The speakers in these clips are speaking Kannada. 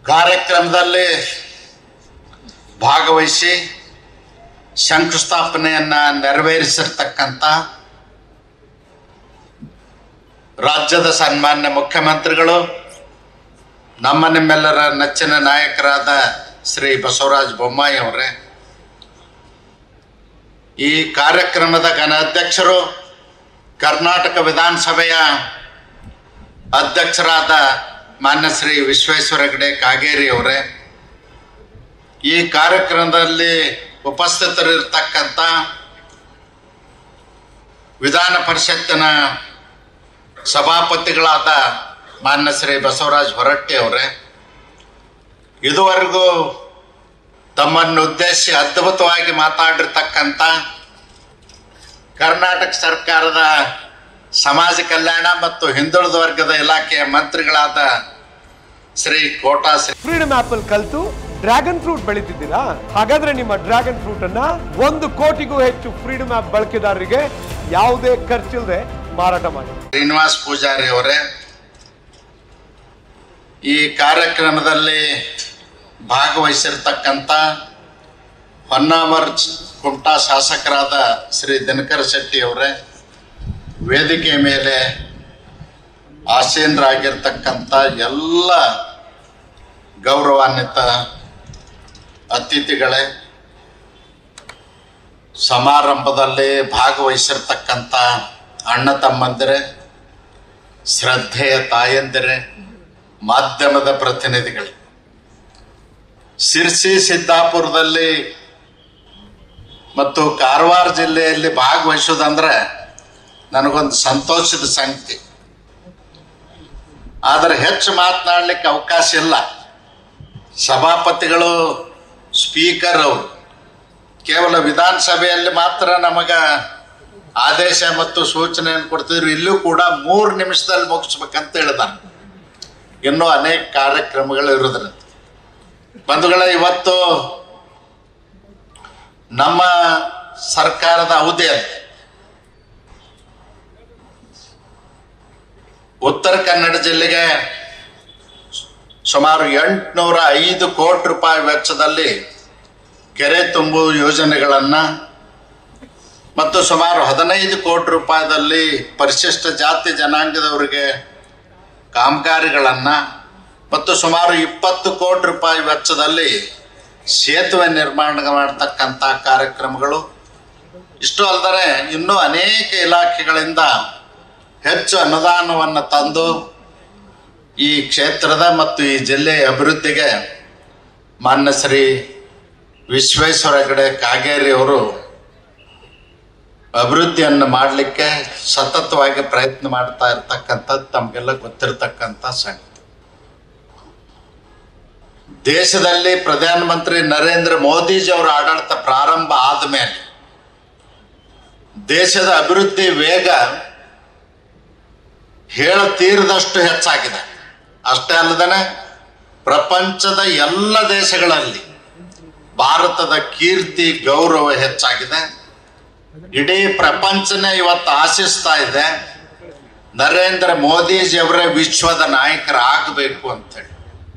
ಕಾರ್ಯಕ್ರಮದಲ್ಲಿ ಭಾಗವಹಿಸಿ ಶಂಕುಸ್ಥಾಪನೆಯನ್ನ ನೆರವೇರಿಸಿರ್ತಕ್ಕಂಥ ರಾಜ್ಯದ ಸನ್ಮಾನ್ಯ ಮುಖ್ಯಮಂತ್ರಿಗಳು ನಮ್ಮ ನಿಮ್ಮೆಲ್ಲರ ನೆಚ್ಚಿನ ನಾಯಕರಾದ ಶ್ರೀ ಬಸವರಾಜ ಬೊಮ್ಮಾಯಿ ಅವರೇ ಈ ಕಾರ್ಯಕ್ರಮದ ಘನ ಅಧ್ಯಕ್ಷರು ಕರ್ನಾಟಕ ವಿಧಾನಸಭೆಯ ಅಧ್ಯಕ್ಷರಾದ ಮಾನ್ಯ ಶ್ರೀ ವಿಶ್ವೇಶ್ವರ ಹೆಗಡೆ ಕಾಗೇರಿ ಅವರೇ ಈ ಕಾರ್ಯಕ್ರಮದಲ್ಲಿ ಉಪಸ್ಥಿತರಿರ್ತಕ್ಕಂಥ ವಿಧಾನ ಪರಿಷತ್ತಿನ ಸಭಾಪತಿಗಳಾದ ಮಾನ್ಯ ಶ್ರೀ ಬಸವರಾಜ ಹೊರಟ್ಟಿ ಅವರೇ ಇದುವರೆಗೂ ತಮ್ಮನ್ನು ಉದ್ದೇಶಿಸಿ ಅದ್ಭುತವಾಗಿ ಮಾತಾಡಿರ್ತಕ್ಕಂಥ ಕರ್ನಾಟಕ ಸರ್ಕಾರದ ಸಮಾಜ ಕಲ್ಯಾಣ ಮತ್ತು ಹಿಂದುಳಿದ ವರ್ಗದ ಇಲಾಖೆಯ ಮಂತ್ರಿಗಳಾದ ಶ್ರೀ ಕೋಟಾ ಶ್ರೀ ಫ್ರೀಡಮ್ ಆಪ್ ಅಲ್ಲಿ ಕಲ್ತು ಡ್ರ್ಯಾಗನ್ ಫ್ರೂಟ್ ಬೆಳೀತಿದ್ದೀರಾ ಹಾಗಾದ್ರೆ ನಿಮ್ಮ ಡ್ರ್ಯಾಗನ್ ಫ್ರೂಟ್ ಅನ್ನ ಒಂದು ಕೋಟಿಗೂ ಹೆಚ್ಚು ಫ್ರೀಡಮ್ ಆಪ್ ಬಳಕೆದಾರರಿಗೆ ಯಾವುದೇ ಖರ್ಚಿಲ್ಲದೆ ಮಾರಾಟ ಮಾಡಿ ಶ್ರೀನಿವಾಸ್ ಪೂಜಾರಿ ಅವರೇ ಈ ಕಾರ್ಯಕ್ರಮದಲ್ಲಿ ಭಾಗವಹಿಸಿರ್ತಕ್ಕಂಥ ಹೊನ್ನಾವರ್ ಕುಮಟಾ ಶಾಸಕರಾದ ಶ್ರೀ ದಿನಕರ ಶೆಟ್ಟಿ ಅವರೇ ವೇದಿಕೆ ಮೇಲೆ ಆಸೀನರಾಗಿರ್ತಕ್ಕಂಥ ಎಲ್ಲ ಗೌರವಾನ್ವಿತ ಅತಿಥಿಗಳೇ ಸಮಾರಂಭದಲ್ಲಿ ಭಾಗವಹಿಸಿರ್ತಕ್ಕಂಥ ಅಣ್ಣ ತಮ್ಮಂದಿರೇ ಶ್ರದ್ಧೆಯ ತಾಯಂದಿರೇ ಮಾಧ್ಯಮದ ಪ್ರತಿನಿಧಿಗಳು ಸಿರ್ಸಿ ಸಿದ್ದಾಪುರದಲ್ಲಿ ಮತ್ತು ಕಾರವಾರ ಜಿಲ್ಲೆಯಲ್ಲಿ ಭಾಗವಹಿಸೋದಂದ್ರೆ ನನಗೊಂದು ಸಂತೋಷದ ಸಂಗತಿ ಆದರೆ ಹೆಚ್ಚು ಮಾತನಾಡಲಿಕ್ಕೆ ಅವಕಾಶ ಇಲ್ಲ ಸಭಾಪತಿಗಳು ಸ್ಪೀಕರ್ ಅವರು ಕೇವಲ ವಿಧಾನಸಭೆಯಲ್ಲಿ ಮಾತ್ರ ನಮಗ ಆದೇಶ ಮತ್ತು ಸೂಚನೆಯನ್ನು ಕೊಡ್ತಿದ್ರು ಇಲ್ಲೂ ಕೂಡ ಮೂರು ನಿಮಿಷದಲ್ಲಿ ಮುಗಿಸ್ಬೇಕಂತ ಹೇಳಿದಾನೆ ಇನ್ನೂ ಅನೇಕ ಕಾರ್ಯಕ್ರಮಗಳು ಇರೋದ್ರಿಂದ ಬಂಧುಗಳ ಇವತ್ತು ನಮ್ಮ ಸರ್ಕಾರದ ಅವಧಿಯಲ್ಲಿ ಉತ್ತರ ಕನ್ನಡ ಜಿಲ್ಲೆಗೆ ಸುಮಾರು ಎಂಟುನೂರ ಐದು ಕೋಟಿ ರೂಪಾಯಿ ವೆಚ್ಚದಲ್ಲಿ ಕೆರೆ ತುಂಬು ಯೋಜನೆಗಳನ್ನು ಮತ್ತು ಸುಮಾರು ಹದಿನೈದು ಕೋಟಿ ರೂಪಾಯಿದಲ್ಲಿ ಪರಿಶಿಷ್ಟ ಜಾತಿ ಜನಾಂಗದವರಿಗೆ ಕಾಮಗಾರಿಗಳನ್ನು ಮತ್ತು ಸುಮಾರು ಇಪ್ಪತ್ತು ಕೋಟಿ ರೂಪಾಯಿ ವೆಚ್ಚದಲ್ಲಿ ಸೇತುವೆ ನಿರ್ಮಾಣ ಮಾಡತಕ್ಕಂಥ ಕಾರ್ಯಕ್ರಮಗಳು ಇಷ್ಟು ಅಲ್ಲದೆ ಇನ್ನೂ ಅನೇಕ ಇಲಾಖೆಗಳಿಂದ ಹೆಚ್ಚು ಅನುದಾನವನ್ನು ತಂದು ಈ ಕ್ಷೇತ್ರದ ಮತ್ತು ಈ ಜಿಲ್ಲೆಯ ಅಭಿವೃದ್ಧಿಗೆ ಮಾನ್ಯ ಶ್ರೀ ವಿಶ್ವೇಶ್ವರ ಹೆಗಡೆ ಕಾಗೇರಿ ಅವರು ಅಭಿವೃದ್ಧಿಯನ್ನು ಮಾಡಲಿಕ್ಕೆ ಸತತವಾಗಿ ಪ್ರಯತ್ನ ಮಾಡ್ತಾ ಇರ್ತಕ್ಕಂಥದ್ದು ತಮಗೆಲ್ಲ ಗೊತ್ತಿರತಕ್ಕಂಥ ಸಂಗತಿ ದೇಶದಲ್ಲಿ ಪ್ರಧಾನಮಂತ್ರಿ ನರೇಂದ್ರ ಮೋದಿಜಿ ಅವರ ಆಡಳಿತ ಪ್ರಾರಂಭ ಆದಮೇಲೆ ದೇಶದ ಅಭಿವೃದ್ಧಿ ವೇಗ ಹೇಳತೀರದಷ್ಟು ಹೆಚ್ಚಾಗಿದೆ ಅಷ್ಟೇ ಅಲ್ಲದೆ ಪ್ರಪಂಚದ ಎಲ್ಲ ದೇಶಗಳಲ್ಲಿ ಭಾರತದ ಕೀರ್ತಿ ಗೌರವ ಹೆಚ್ಚಾಗಿದೆ ಇಡೀ ಪ್ರಪಂಚನೇ ಇವತ್ತು ಆಶಿಸ್ತಾ ಇದೆ ನರೇಂದ್ರ ಮೋದಿಜಿ ಅವರೇ ವಿಶ್ವದ ನಾಯಕರಾಗಬೇಕು ಅಂತೇಳಿ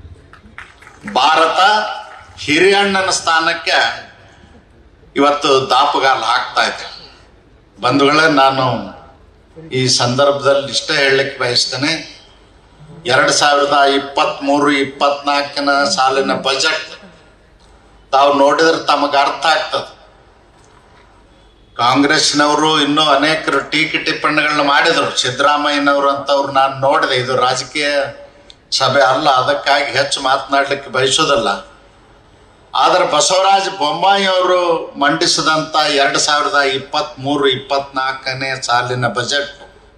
ಭಾರತ ಹಿರಿಯಣ್ಣನ ಸ್ಥಾನಕ್ಕೆ ಇವತ್ತು ದಾಪುಗಾಲು ಹಾಕ್ತಾ ಇದೆ ಬಂಧುಗಳೇ ನಾನು ಈ ಸಂದರ್ಭದಲ್ಲಿ ಇಷ್ಟೇ ಹೇಳಲಿಕ್ಕೆ ಬಯಸ್ತೇನೆ ಎರಡು ಸಾವಿರದ ಇಪ್ಪತ್ತ್ಮೂರು ಇಪ್ಪತ್ನಾಲ್ಕನ ಸಾಲಿನ ಬಜೆಟ್ ತಾವು ನೋಡಿದ್ರೆ ತಮಗೆ ಅರ್ಥ ಆಗ್ತದೆ ಕಾಂಗ್ರೆಸ್ನವರು ಇನ್ನೂ ಅನೇಕರು ಟೀಕೆ ಟಿಪ್ಪಣಿಗಳನ್ನ ಮಾಡಿದರು ಸಿದ್ದರಾಮಯ್ಯನವರು ಅಂತವ್ರು ನಾನು ನೋಡಿದೆ ಇದು ರಾಜಕೀಯ ಸಭೆ ಅಲ್ಲ ಅದಕ್ಕಾಗಿ ಹೆಚ್ಚು ಮಾತನಾಡಲಿಕ್ಕೆ ಬಯಸೋದಲ್ಲ ಆದರೆ ಬಸವರಾಜ ಬೊಮ್ಮಾಯಿ ಅವರು ಮಂಡಿಸಿದಂಥ ಎರಡು ಸಾವಿರದ ಇಪ್ಪತ್ತ್ಮೂರು ಇಪ್ಪತ್ನಾಲ್ಕನೇ ಸಾಲಿನ ಬಜೆಟ್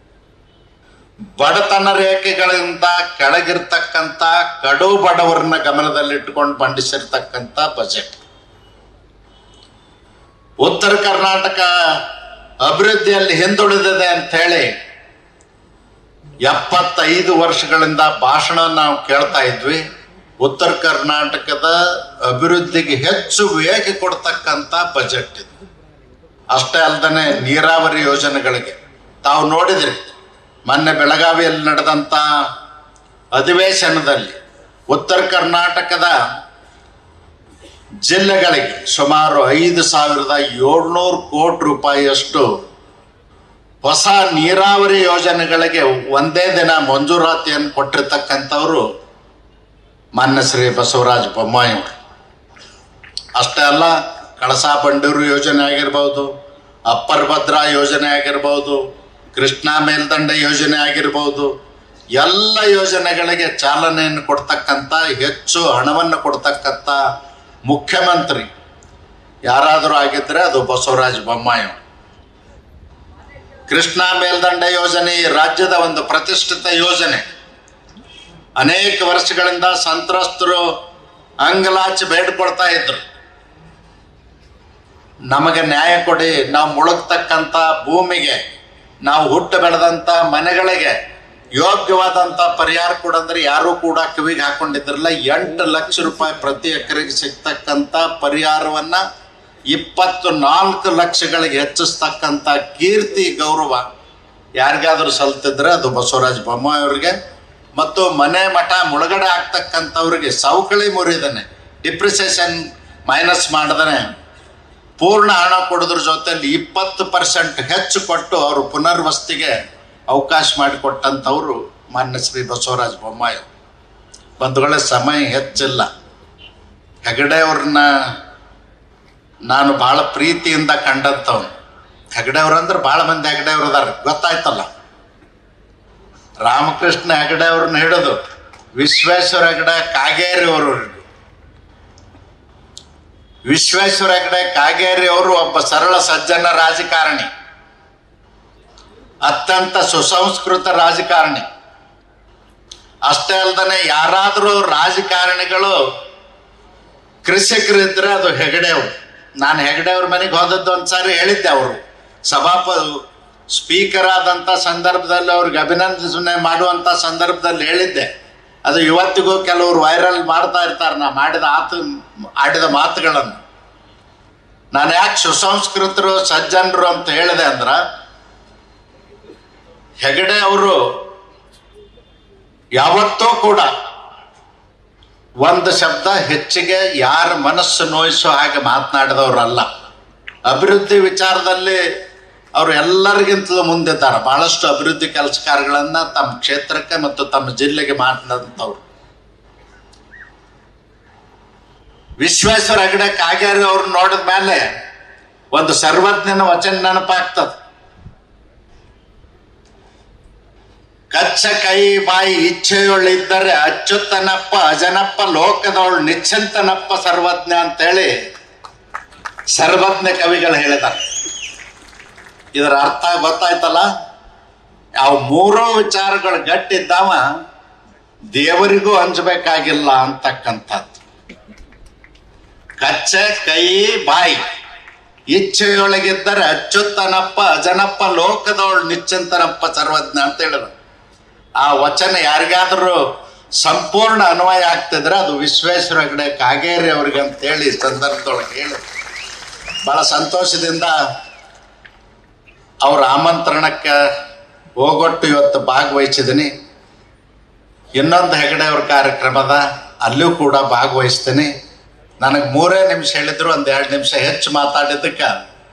ಬಡತನ ರೇಖೆಗಳಿಂದ ಕೆಳಗಿರ್ತಕ್ಕಂಥ ಕಡು ಬಡವರನ್ನ ಗಮನದಲ್ಲಿಟ್ಟುಕೊಂಡು ಮಂಡಿಸಿರ್ತಕ್ಕಂಥ ಬಜೆಟ್ ಉತ್ತರ ಕರ್ನಾಟಕ ಅಭಿವೃದ್ಧಿಯಲ್ಲಿ ಹಿಂದುಳಿದಿದೆ ಅಂತ ಹೇಳಿ ಎಪ್ಪತ್ತೈದು ವರ್ಷಗಳಿಂದ ಭಾಷಣ ನಾವು ಕೇಳ್ತಾ ಇದ್ವಿ ಉತ್ತರ ಕರ್ನಾಟಕದ ಅಭಿವೃದ್ಧಿಗೆ ಹೆಚ್ಚು ವೇಗ ಕೊಡ್ತಕ್ಕಂಥ ಬಜೆಟ್ ಇದು ಅಷ್ಟೇ ಅಲ್ಲದೆ ನೀರಾವರಿ ಯೋಜನೆಗಳಿಗೆ ತಾವು ನೋಡಿದ್ರಿ ಮೊನ್ನೆ ಬೆಳಗಾವಿಯಲ್ಲಿ ನಡೆದಂಥ ಅಧಿವೇಶನದಲ್ಲಿ ಉತ್ತರ ಕರ್ನಾಟಕದ ಜಿಲ್ಲೆಗಳಿಗೆ ಸುಮಾರು ಐದು ಸಾವಿರದ ಏಳ್ನೂರು ಕೋಟಿ ರೂಪಾಯಿಯಷ್ಟು ಹೊಸ ನೀರಾವರಿ ಯೋಜನೆಗಳಿಗೆ ಒಂದೇ ದಿನ ಮಂಜೂರಾತಿಯನ್ನು ಕೊಟ್ಟಿರ್ತಕ್ಕಂಥವ್ರು ಮಾನ್ಯ ಶ್ರೀ ಬಸವರಾಜ ಬೊಮ್ಮಾಯಿ ಅವರು ಅಷ್ಟೇ ಅಲ್ಲ ಕಳಸಾ ಬಂಡೂರು ಯೋಜನೆ ಆಗಿರ್ಬೋದು ಅಪ್ಪರ್ ಭದ್ರಾ ಯೋಜನೆ ಆಗಿರ್ಬೋದು ಕೃಷ್ಣಾ ಮೇಲ್ದಂಡ ಯೋಜನೆ ಆಗಿರ್ಬೋದು ಎಲ್ಲ ಯೋಜನೆಗಳಿಗೆ ಚಾಲನೆಯನ್ನು ಕೊಡ್ತಕ್ಕಂಥ ಹೆಚ್ಚು ಹಣವನ್ನು ಕೊಡ್ತಕ್ಕಂಥ ಮುಖ್ಯಮಂತ್ರಿ ಯಾರಾದರೂ ಆಗಿದ್ದರೆ ಅದು ಬಸವರಾಜ ಬೊಮ್ಮಾಯಿ ಅವರು ಕೃಷ್ಣಾ ಮೇಲ್ದಂಡ ಯೋಜನೆ ಈ ರಾಜ್ಯದ ಒಂದು ಪ್ರತಿಷ್ಠಿತ ಯೋಜನೆ ಅನೇಕ ವರ್ಷಗಳಿಂದ ಸಂತ್ರಸ್ತರು ಅಂಗಲಾಚಿ ಬೇಡ್ಕೊಳ್ತಾ ಇದ್ರು ನಮಗೆ ನ್ಯಾಯ ಕೊಡಿ ನಾವು ಮುಳುಗ್ತಕ್ಕಂಥ ಭೂಮಿಗೆ ನಾವು ಹುಟ್ಟು ಬೆಳೆದಂಥ ಮನೆಗಳಿಗೆ ಯೋಗ್ಯವಾದಂಥ ಪರಿಹಾರ ಕೊಡಂದ್ರೆ ಯಾರೂ ಕೂಡ ಕಿವಿಗೆ ಹಾಕೊಂಡಿದ್ರಲ್ಲ ಎಂಟು ಲಕ್ಷ ರೂಪಾಯಿ ಪ್ರತಿ ಎಕರೆಗೆ ಸಿಗ್ತಕ್ಕಂಥ ಪರಿಹಾರವನ್ನ ಇಪ್ಪತ್ತು ನಾಲ್ಕು ಲಕ್ಷಗಳಿಗೆ ಹೆಚ್ಚಿಸ್ತಕ್ಕಂಥ ಕೀರ್ತಿ ಗೌರವ ಯಾರಿಗಾದ್ರೂ ಸಲ್ತಿದ್ರೆ ಅದು ಬಸವರಾಜ ಬೊಮ್ಮಾಯಿ ಅವ್ರಿಗೆ ಮತ್ತು ಮನೆ ಮಠ ಮುಳುಗಡೆ ಆಗ್ತಕ್ಕಂಥವ್ರಿಗೆ ಸವಕಳಿ ಮುರಿದನೆ ಡಿಪ್ರಿಸಿಯೇಷನ್ ಮೈನಸ್ ಮಾಡಿದನೆ ಪೂರ್ಣ ಹಣ ಕೊಡೋದ್ರ ಜೊತೆಲಿ ಇಪ್ಪತ್ತು ಪರ್ಸೆಂಟ್ ಹೆಚ್ಚು ಕೊಟ್ಟು ಅವರು ಪುನರ್ವಸತಿಗೆ ಅವಕಾಶ ಮಾಡಿಕೊಟ್ಟಂಥವ್ರು ಮಾನ್ಯ ಶ್ರೀ ಬಸವರಾಜ ಬೊಮ್ಮಾಯಿ ಅವರು. ಬಂಧುಗಳೇ ಸಮಯ ಹೆಚ್ಚಿಲ್ಲ ಹೆಗಡೆ ಅವ್ರನ್ನ ನಾನು ಭಾಳ ಪ್ರೀತಿಯಿಂದ ಕಂಡಂಥವ್ನು ಹೆಗಡೆ ಅವ್ರಂದ್ರೆ ಭಾಳ ಮಂದಿ ಹೆಗಡೆ ಅವ್ರು ಅದಾರ ಗೊತ್ತಾಯ್ತಲ್ಲ ರಾಮಕೃಷ್ಣ ಹೆಗಡೆ ಅವ್ರನ್ನ ಹಿಡಿದು ವಿಶ್ವೇಶ್ವರ ಹೆಗಡೆ ಕಾಗೇರಿ ಅವರು ವಿಶ್ವೇಶ್ವರ ಹೆಗಡೆ ಕಾಗೇರಿ ಅವರು ಒಬ್ಬ ಸರಳ ಸಜ್ಜನ ರಾಜಕಾರಣಿ ಅತ್ಯಂತ ಸುಸಂಸ್ಕೃತ ರಾಜಕಾರಣಿ ಅಷ್ಟೇ ಅಲ್ದನೆ ಯಾರಾದರೂ ರಾಜಕಾರಣಿಗಳು ಕೃಷಿಕರಿದ್ರೆ ಅದು ಹೆಗಡೆ ಅವರು ನಾನು ಹೆಗಡೆ ಅವ್ರ ಮನೆಗೆ ಹೋದದ್ದು ಒಂದ್ಸಾರಿ ಹೇಳಿದ್ದೆ ಅವರು ಸಭಾಪ ಸ್ಪೀಕರ್ ಆದಂಥ ಸಂದರ್ಭದಲ್ಲಿ ಅವ್ರಿಗೆ ಅಭಿನಂದನೆ ಮಾಡುವಂಥ ಸಂದರ್ಭದಲ್ಲಿ ಹೇಳಿದ್ದೆ ಅದು ಇವತ್ತಿಗೂ ಕೆಲವರು ವೈರಲ್ ಮಾಡ್ತಾ ಇರ್ತಾರೆ ನಾ ಮಾಡಿದ ಆತು ಆಡಿದ ಮಾತುಗಳನ್ನು ನಾನು ಯಾಕೆ ಸುಸಂಸ್ಕೃತರು ಸಜ್ಜನರು ಅಂತ ಹೇಳಿದೆ ಅಂದ್ರೆ ಹೆಗಡೆ ಅವರು ಯಾವತ್ತೂ ಕೂಡ ಒಂದು ಶಬ್ದ ಹೆಚ್ಚಿಗೆ ಯಾರ ಮನಸ್ಸು ನೋಯಿಸೋ ಹಾಗೆ ಮಾತನಾಡಿದವರಲ್ಲ ಅಭಿವೃದ್ಧಿ ವಿಚಾರದಲ್ಲಿ ಅವರು ಎಲ್ಲರಿಗಿಂತಲೂ ಮುಂದಿದ್ದಾರೆ ಬಹಳಷ್ಟು ಅಭಿವೃದ್ಧಿ ಕೆಲಸ ಕಾರ್ಯಗಳನ್ನ ತಮ್ಮ ಕ್ಷೇತ್ರಕ್ಕೆ ಮತ್ತು ತಮ್ಮ ಜಿಲ್ಲೆಗೆ ಮಾಡಿದಂಥವ್ರು ವಿಶ್ವೇಶ್ವರ ಹೆಗಡೆ ಕಾಗೇರಿ ಅವ್ರು ನೋಡಿದ ಮೇಲೆ ಒಂದು ಸರ್ವಜ್ಞನ ವಚನ ನೆನಪಾಗ್ತದೆ ಕಚ್ಚ ಕೈ ಬಾಯಿ ಇಚ್ಛೆಯುಳ್ಳಿದ್ದರೆ ಅಚ್ಚುತ್ತನಪ್ಪ ಅಜನಪ್ಪ ಲೋಕದವಳು ನಿಶ್ಚಂತನಪ್ಪ ಸರ್ವಜ್ಞ ಅಂತೇಳಿ ಸರ್ವಜ್ಞ ಕವಿಗಳು ಹೇಳಿದ್ದಾರೆ ಇದರ ಅರ್ಥ ಗೊತ್ತಾಯ್ತಲ್ಲ ಅವು ಮೂರೂ ವಿಚಾರಗಳು ಗಟ್ಟಿದ್ದಾವ ದೇವರಿಗೂ ಹಂಚಬೇಕಾಗಿಲ್ಲ ಅಂತಕ್ಕಂಥದ್ದು ಕಚ್ಚೆ ಕೈ ಬಾಯಿ ಇಚ್ಛೆಯೊಳಗಿದ್ದರೆ ಅಚ್ಚುತ್ತನಪ್ಪ ಅಜನಪ್ಪ ಲೋಕದವಳು ನಿಶ್ಚಂತನಪ್ಪ ಸರ್ವಜ್ಞ ಅಂತ ಹೇಳಿದ್ರು ಆ ವಚನ ಯಾರಿಗಾದರೂ ಸಂಪೂರ್ಣ ಅನ್ವಯ ಆಗ್ತಿದ್ರೆ ಅದು ವಿಶ್ವೇಶ್ವರ ಹೆಗಡೆ ಕಾಗೇರಿ ಅವ್ರಿಗೆ ಅಂತೇಳಿ ಈ ಸಂದರ್ಭದೊಳಗೆ ಹೇಳಿ ಬಹಳ ಸಂತೋಷದಿಂದ ಅವ್ರ ಆಮಂತ್ರಣಕ್ಕೆ ಹೋಗೊಟ್ಟು ಇವತ್ತು ಭಾಗವಹಿಸಿದ್ದೀನಿ ಇನ್ನೊಂದು ಹೆಗಡೆ ಅವ್ರ ಕಾರ್ಯಕ್ರಮದ ಅಲ್ಲೂ ಕೂಡ ಭಾಗವಹಿಸ್ತೀನಿ ನನಗೆ ಮೂರೇ ನಿಮಿಷ ಹೇಳಿದ್ರು ಒಂದು ಎರಡು ನಿಮಿಷ ಹೆಚ್ಚು ಮಾತಾಡಿದ್ದಕ್ಕೆ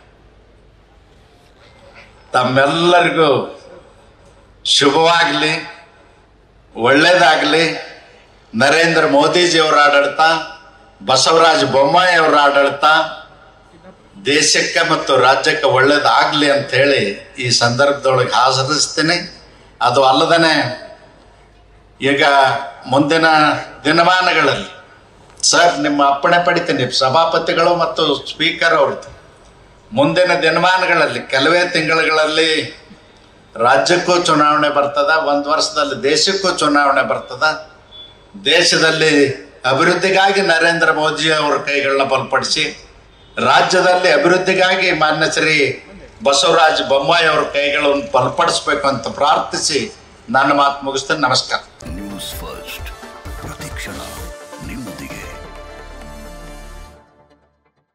ತಮ್ಮೆಲ್ಲರಿಗೂ ಶುಭವಾಗಲಿ ಒಳ್ಳೇದಾಗಲಿ ನರೇಂದ್ರ ಮೋದಿಜಿಯವರ ಆಡಳಿತ ಬಸವರಾಜ ಬೊಮ್ಮಾಯಿ ಅವರ ಆಡಳಿತ ದೇಶಕ್ಕೆ ಮತ್ತು ರಾಜ್ಯಕ್ಕೆ ಒಳ್ಳೇದಾಗಲಿ ಅಂತ ಹೇಳಿ ಈ ಸಂದರ್ಭದೊಳಗೆ ಹಾಜರಿಸ್ತೀನಿ ಅದು ಅಲ್ಲದೇ ಈಗ ಮುಂದಿನ ದಿನಮಾನಗಳಲ್ಲಿ ಸರ್ ನಿಮ್ಮ ಅಪ್ಪಣೆ ಪಡಿತೀನಿ ಸಭಾಪತಿಗಳು ಮತ್ತು ಸ್ಪೀಕರ್ ಅವ್ರದ್ದು ಮುಂದಿನ ದಿನಮಾನಗಳಲ್ಲಿ ಕೆಲವೇ ತಿಂಗಳುಗಳಲ್ಲಿ ರಾಜ್ಯಕ್ಕೂ ಚುನಾವಣೆ ಬರ್ತದ ಒಂದು ವರ್ಷದಲ್ಲಿ ದೇಶಕ್ಕೂ ಚುನಾವಣೆ ಬರ್ತದ ದೇಶದಲ್ಲಿ ಅಭಿವೃದ್ಧಿಗಾಗಿ ನರೇಂದ್ರ ಮೋದಿ ಅವರ ಕೈಗಳನ್ನ ಬಲಪಡಿಸಿ ರಾಜ್ಯದಲ್ಲಿ ಅಭಿವೃದ್ಧಿಗಾಗಿ ಮಾನ್ಯ ಶ್ರೀ ಬಸವರಾಜ ಬೊಮ್ಮಾಯಿ ಅವರ ಕೈಗಳನ್ನು ಬಲಪಡಿಸ್ಬೇಕು ಅಂತ ಪ್ರಾರ್ಥಿಸಿ ನನ್ನ ಮಾತು ಮುಗಿಸ್ತೇನೆ ನಮಸ್ಕಾರ